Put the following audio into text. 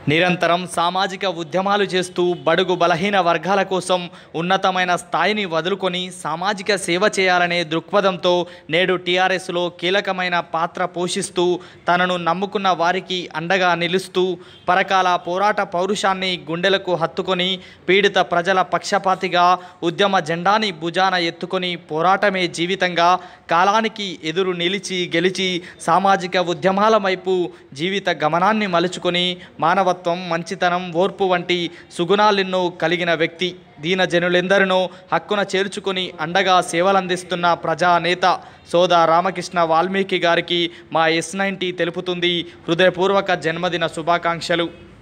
నిరంతరం సామాజిక ఉద్యమాలు చేస్తూ బడుగు బలహీన వర్గాల కోసం ఉన్నతమైన స్థాయిని వదులుకొని సామాజిక సేవ చేయాలనే దృక్పథంతో నేడు టీఆర్ఎస్లో కీలకమైన పాత్ర పోషిస్తూ తనను నమ్ముకున్న వారికి అండగా నిలుస్తూ పరకాల పోరాట పౌరుషాన్ని గుండెలకు హత్తుకొని పీడిత ప్రజల పక్షపాతిగా ఉద్యమ జెండాని భుజాన ఎత్తుకొని పోరాటమే జీవితంగా కాలానికి ఎదురు నిలిచి గెలిచి సామాజిక ఉద్యమాల వైపు జీవిత గమనాన్ని మలుచుకొని మానవత్వం మంచితనం ఓర్పు వంటి సుగుణాలెన్నో కలిగిన వ్యక్తి దీనజనులెందరినో హక్కున చేర్చుకొని అండగా సేవలందిస్తున్న ప్రజానేత సోదా రామకృష్ణ వాల్మీకి గారికి మా ఎస్ నైన్టీ తెలుపుతుంది హృదయపూర్వక జన్మదిన శుభాకాంక్షలు